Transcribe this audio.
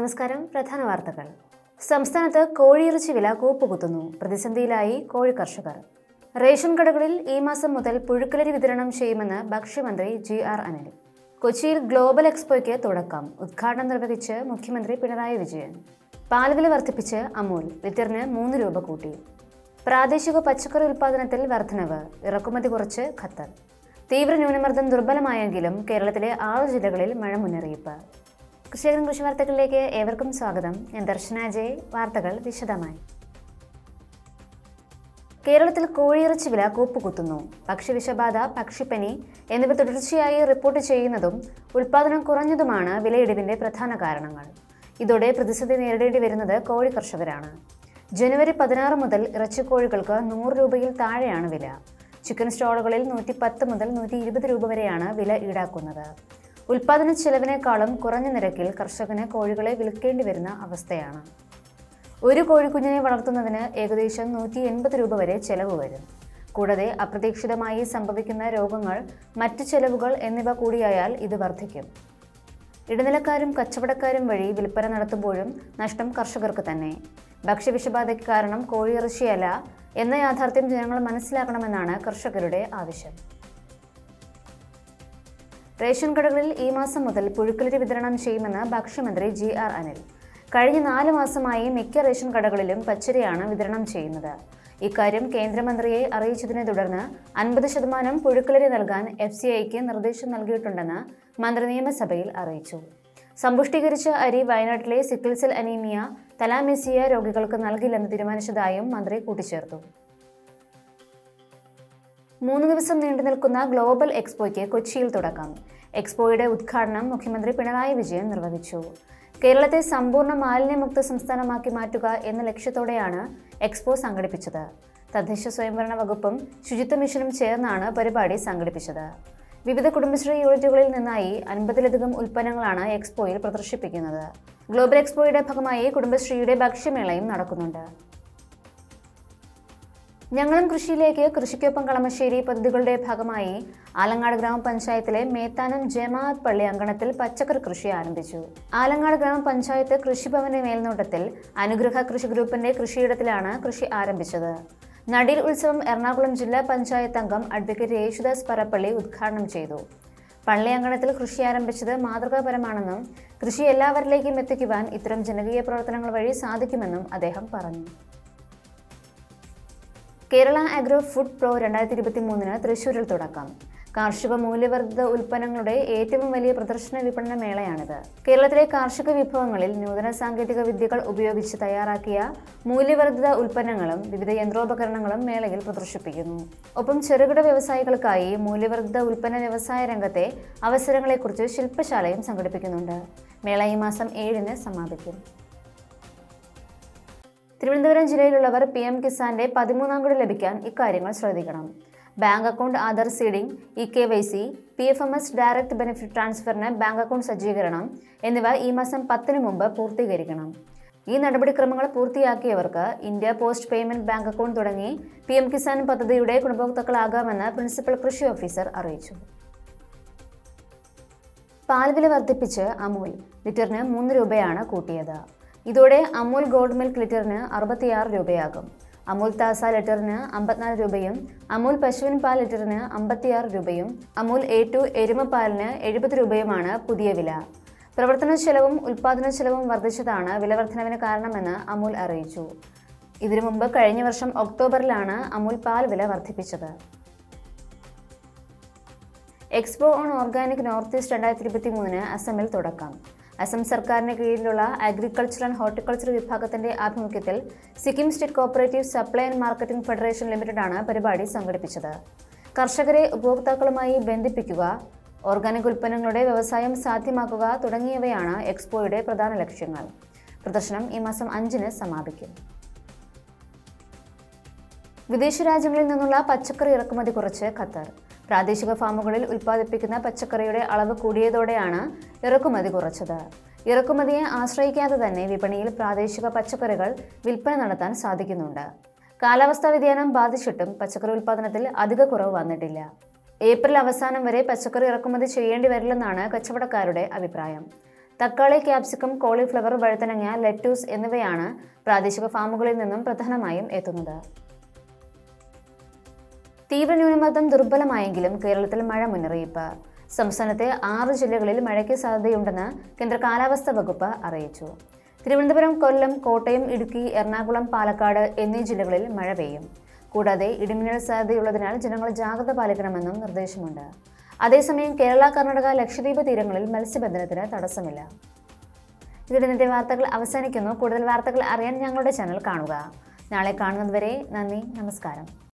നമസ്കാരം പ്രധാന വാർത്തകൾ സംസ്ഥാനത്ത് കോഴിയിറച്ചി വില കൂപ്പുകുത്തുന്നു പ്രതിസന്ധിയിലായി കോഴി കർഷകർ റേഷൻ കടകളിൽ ഈ മാസം മുതൽ പുഴുക്കലരി വിതരണം ചെയ്യുമെന്ന് ഭക്ഷ്യമന്ത്രി ജി ആർ അനിൽ കൊച്ചിയിൽ ഗ്ലോബൽ എക്സ്പോയ്ക്ക് തുടക്കം ഉദ്ഘാടനം നിർവഹിച്ച് മുഖ്യമന്ത്രി പിണറായി വിജയൻ പാൽവില വർദ്ധിപ്പിച്ച് അമൂൽ ലിറ്ററിന് മൂന്ന് രൂപ കൂട്ടി പ്രാദേശിക പച്ചക്കറി ഉൽപ്പാദനത്തിൽ വർധനവ് ഇറക്കുമതി കുറച്ച് ഖത്തർ തീവ്ര ന്യൂനമർദ്ദം ദുർബലമായെങ്കിലും കേരളത്തിലെ ആറ് ജില്ലകളിൽ മഴ മുന്നറിയിപ്പ് കൃഷികരൻ കൃഷി വാർത്തകളിലേക്ക് ഏവർക്കും സ്വാഗതം ഞാൻ ദർശന ജയ് വാർത്തകൾ വിശദമായി കേരളത്തിൽ കോഴിയിറച്ചി വില കൂപ്പുകുത്തുന്നു ഭക്ഷ്യവിഷബാധ പക്ഷിപ്പനി എന്നിവ തുടർച്ചയായി റിപ്പോർട്ട് ചെയ്യുന്നതും ഉൽപാദനം കുറഞ്ഞതുമാണ് വിലയിടിവിന്റെ പ്രധാന കാരണങ്ങൾ ഇതോടെ പ്രതിസന്ധി നേരിടേണ്ടി വരുന്നത് കോഴി കർഷകരാണ് ജനുവരി പതിനാറ് മുതൽ ഇറച്ചിക്കോഴികൾക്ക് നൂറ് രൂപയിൽ താഴെയാണ് വില ചിക്കൻ സ്റ്റോളുകളിൽ നൂറ്റി പത്ത് മുതൽ നൂറ്റി ഇരുപത് രൂപ വരെയാണ് വില ഈടാക്കുന്നത് ഉൽപാദന ചെലവിനേക്കാളും കുറഞ്ഞ നിരക്കിൽ കർഷകന് കോഴികളെ വിൽക്കേണ്ടി വരുന്ന അവസ്ഥയാണ് ഒരു കോഴിക്കുഞ്ഞിനെ വളർത്തുന്നതിന് ഏകദേശം നൂറ്റി എൺപത് രൂപ വരെ ചെലവ് വരും കൂടാതെ അപ്രതീക്ഷിതമായി സംഭവിക്കുന്ന രോഗങ്ങൾ മറ്റ് ചെലവുകൾ എന്നിവ കൂടിയായാൽ ഇത് വർദ്ധിക്കും ഇടനിലക്കാരും കച്ചവടക്കാരും വഴി വിൽപ്പന നടത്തുമ്പോഴും നഷ്ടം കർഷകർക്ക് തന്നെ ഭക്ഷ്യവിഷബാധയ്ക്ക് കാരണം കോഴിയിറച്ചിയല്ല എന്ന യാഥാർത്ഥ്യം ജനങ്ങൾ മനസ്സിലാക്കണമെന്നാണ് കർഷകരുടെ ആവശ്യം റേഷൻ കടകളിൽ ഈ മാസം മുതൽ പുഴുക്കലരി വിതരണം ചെയ്യുമെന്ന് ഭക്ഷ്യമന്ത്രി ജി ആർ അനിൽ കഴിഞ്ഞ നാല് മാസമായി മിക്ക റേഷൻ കടകളിലും പച്ചരിയാണ് വിതരണം ചെയ്യുന്നത് ഇക്കാര്യം കേന്ദ്രമന്ത്രിയെ അറിയിച്ചതിനെ തുടർന്ന് അൻപത് ശതമാനം പുഴുക്കലരി നൽകാൻ എഫ് സി ഐക്ക് നിർദ്ദേശം നൽകിയിട്ടുണ്ടെന്ന് മന്ത്രി നിയമസഭയിൽ അറിയിച്ചു സമ്പുഷ്ടീകരിച്ച അരി വയനാട്ടിലെ സിക്കിൾ സെൽ അനീമിയ തലാമിസിയ രോഗികൾക്ക് നൽകില്ലെന്ന് തീരുമാനിച്ചതായും മന്ത്രി കൂട്ടിച്ചേർത്തു മൂന്ന് ദിവസം നീണ്ടു നിൽക്കുന്ന ഗ്ലോബൽ എക്സ്പോയ്ക്ക് കൊച്ചിയിൽ തുടക്കം എക്സ്പോയുടെ ഉദ്ഘാടനം മുഖ്യമന്ത്രി പിണറായി വിജയൻ നിർവഹിച്ചു കേരളത്തെ സമ്പൂർണ്ണ മാലിന്യമുക്ത സംസ്ഥാനമാക്കി മാറ്റുക എന്ന ലക്ഷ്യത്തോടെയാണ് എക്സ്പോ സംഘടിപ്പിച്ചത് തദ്ദേശ സ്വയംഭരണ വകുപ്പും ശുചിത്വ മിഷനും ചേർന്നാണ് പരിപാടി സംഘടിപ്പിച്ചത് വിവിധ കുടുംബശ്രീ യൂണിറ്റുകളിൽ നിന്നായി അൻപതിലധികം ഉൽപ്പന്നങ്ങളാണ് എക്സ്പോയിൽ പ്രദർശിപ്പിക്കുന്നത് ഗ്ലോബൽ എക്സ്പോയുടെ ഭാഗമായി കുടുംബശ്രീയുടെ ഭക്ഷ്യമേളയും നടക്കുന്നുണ്ട് ഞങ്ങളും കൃഷിയിലേക്ക് കൃഷിക്കൊപ്പം കളമശ്ശേരി പദ്ധതികളുടെ ഭാഗമായി ആലങ്ങാട് ഗ്രാമപഞ്ചായത്തിലെ മേത്താനം ജമാഅത്ത് പള്ളി അങ്കണത്തിൽ പച്ചക്കറി കൃഷി ആരംഭിച്ചു ആലങ്ങാട് ഗ്രാമപഞ്ചായത്ത് കൃഷിഭവന്റെ മേൽനോട്ടത്തിൽ അനുഗ്രഹ കൃഷി ഗ്രൂപ്പിന്റെ കൃഷിയിടത്തിലാണ് കൃഷി ആരംഭിച്ചത് നടീൽ ഉത്സവം എറണാകുളം ജില്ലാ പഞ്ചായത്ത് അംഗം അഡ്വക്കേറ്റ് യേശുദാസ് പറപ്പള്ളി ഉദ്ഘാടനം ചെയ്തു പള്ളി അങ്കണത്തിൽ കൃഷി ആരംഭിച്ചത് മാതൃകാപരമാണെന്നും കൃഷി എല്ലാവരിലേക്കും എത്തിക്കുവാൻ ഇത്തരം ജനകീയ പ്രവർത്തനങ്ങൾ വഴി സാധിക്കുമെന്നും അദ്ദേഹം പറഞ്ഞു കേരള അഗ്രോ ഫുഡ് പ്രോ രണ്ടായിരത്തി ഇരുപത്തി മൂന്നിന് തൃശൂരിൽ തുടക്കം കാർഷിക മൂല്യവർദ്ധിത ഉൽപ്പന്നങ്ങളുടെ ഏറ്റവും വലിയ പ്രദർശന വിപണന മേളയാണിത് കേരളത്തിലെ കാർഷിക വിഭവങ്ങളിൽ നൂതന സാങ്കേതിക വിദ്യകൾ ഉപയോഗിച്ച് തയ്യാറാക്കിയ മൂല്യവർദ്ധിത ഉൽപ്പന്നങ്ങളും വിവിധ യന്ത്രോപകരണങ്ങളും മേളയിൽ പ്രദർശിപ്പിക്കുന്നു ഒപ്പം ചെറുകിട വ്യവസായികൾക്കായി മൂല്യവർദ്ധിത ഉൽപ്പന്ന വ്യവസായ രംഗത്തെ അവസരങ്ങളെക്കുറിച്ച് ശില്പശാലയും സംഘടിപ്പിക്കുന്നുണ്ട് മേള ഈ മാസം ഏഴിന് സമാപിക്കും തിരുവനന്തപുരം ജില്ലയിലുള്ളവർ പി എം കിസാന്റെ പതിമൂന്നാം കൂടി ലഭിക്കാൻ ഇക്കാര്യങ്ങൾ ശ്രദ്ധിക്കണം bank account Aadhaar seeding E K Y C P F M S direct benefit ട്രാൻസ്ഫറിന് ബാങ്ക് അക്കൗണ്ട് സജ്ജീകരണം എന്നിവ ഈ മാസം പത്തിന് മുമ്പ് പൂർത്തീകരിക്കണം ഈ നടപടിക്രമങ്ങൾ പൂർത്തിയാക്കിയവർക്ക് India post payment bank account തുടങ്ങി പി എം കിസാൻ പദ്ധതിയുടെ ഗുണഭോക്താക്കളാകാമെന്ന് പ്രിൻസിപ്പൽ കൃഷി ഓഫീസർ അറിയിച്ചു പാൽവില വർദ്ധിപ്പിച്ച് അമൂൽ ലിറ്ററിന് മൂന്ന് രൂപയാണ് കൂട്ടിയത് ഇതോടെ അമൂൽ ഗോൾഡ് മിൽക്ക് ലിറ്ററിന് അറുപത്തിയാറ് രൂപയാകും അമൂൽ താസ ലിറ്ററിന് അമ്പത്തിനാല് രൂപയും അമൂൽ പശുവിൻ പാൽ ലിറ്ററിന് അമ്പത്തിയാറ് രൂപയും അമൂൽ എ ടു എരുമപ്പാലിന് എഴുപത് രൂപയുമാണ് പുതിയ വില പ്രവർത്തന ചെലവും ഉൽപ്പാദന ചെലവും വർദ്ധിച്ചതാണ് വില വർധനവിന് കാരണമെന്ന് അമൂൽ അറിയിച്ചു ഇതിനു മുമ്പ് കഴിഞ്ഞ വർഷം ഒക്ടോബറിലാണ് അമൂൽ പാൽ വില വർദ്ധിപ്പിച്ചത് expo on organic north east രണ്ടായിരത്തി ഇരുപത്തി മൂന്നിന് അസമിൽ തുടക്കം അസം സർക്കാരിന് കീഴിലുള്ള അഗ്രികൾച്ചർ ആൻഡ് ഹോർട്ടിക്കൾച്ചർ വിഭാഗത്തിന്റെ ആഭിമുഖ്യത്തിൽ Sikkim state cooperative supply and marketing federation ലിമിറ്റഡാണ് പരിപാടി സംഘടിപ്പിച്ചത് കർഷകരെ ഉപഭോക്താക്കളുമായി ബന്ധിപ്പിക്കുക ഓർഗാനിക് ഉൽപ്പന്നങ്ങളുടെ വ്യവസായം സാധ്യമാക്കുക തുടങ്ങിയവയാണ് എക്സ്പോയുടെ പ്രധാന ലക്ഷ്യങ്ങൾ പ്രദർശനം ഈ മാസം അഞ്ചിന് സമാപിക്കും വിദേശ രാജ്യങ്ങളിൽ നിന്നുള്ള പച്ചക്കറി ഇറക്കുമതി കുറച്ച് ഖത്തർ പ്രാദേശിക ഫാമുകളിൽ ഉൽപ്പാദിപ്പിക്കുന്ന പച്ചക്കറിയുടെ അളവ് കൂടിയതോടെയാണ് ഇറക്കുമതി കുറച്ചത് ഇറക്കുമതിയെ ആശ്രയിക്കാതെ തന്നെ വിപണിയിൽ പ്രാദേശിക പച്ചക്കറികൾ വിൽപ്പന നടത്താൻ സാധിക്കുന്നുണ്ട് കാലാവസ്ഥാ വ്യതിയാനം ബാധിച്ചിട്ടും പച്ചക്കറി ഉൽപ്പാദനത്തിൽ അധിക കുറവ് വന്നിട്ടില്ല ഏപ്രിൽ അവസാനം വരെ പച്ചക്കറി ഇറക്കുമതി ചെയ്യേണ്ടി വരില്ലെന്നാണ് കച്ചവടക്കാരുടെ അഭിപ്രായം തക്കാളി ക്യാപ്സിക്കം കോളിഫ്ലവർ വഴുതനങ്ങ ലെറ്റൂസ് എന്നിവയാണ് പ്രാദേശിക ഫാമുകളിൽ നിന്നും പ്രധാനമായും എത്തുന്നത് തീവ്ര ന്യൂനമർദ്ദം ദുർബലമായെങ്കിലും കേരളത്തിൽ മഴ മുന്നറിയിപ്പ് സംസ്ഥാനത്തെ ആറ് ജില്ലകളിൽ മഴയ്ക്ക് സാധ്യതയുണ്ടെന്ന് കേന്ദ്ര കാലാവസ്ഥാ വകുപ്പ് അറിയിച്ചു തിരുവനന്തപുരം കൊല്ലം കോട്ടയം ഇടുക്കി എറണാകുളം പാലക്കാട് എന്നീ ജില്ലകളിൽ മഴ പെയ്യും കൂടാതെ ഇടിമിന്നൽ സാധ്യതയുള്ളതിനാൽ ജനങ്ങൾ ജാഗ്രത പാലിക്കണമെന്നും നിർദ്ദേശമുണ്ട് അതേസമയം കേരള കർണാടക ലക്ഷദ്വീപ് തീരങ്ങളിൽ മത്സ്യബന്ധനത്തിന് തടസ്സമില്ല ഇതിൽ ഇന്നത്തെ വാർത്തകൾ അവസാനിക്കുന്നു കൂടുതൽ വാർത്തകൾ അറിയാൻ ഞങ്ങളുടെ ചാനൽ കാണുക നാളെ കാണുന്നതുവരെ നന്ദി നമസ്കാരം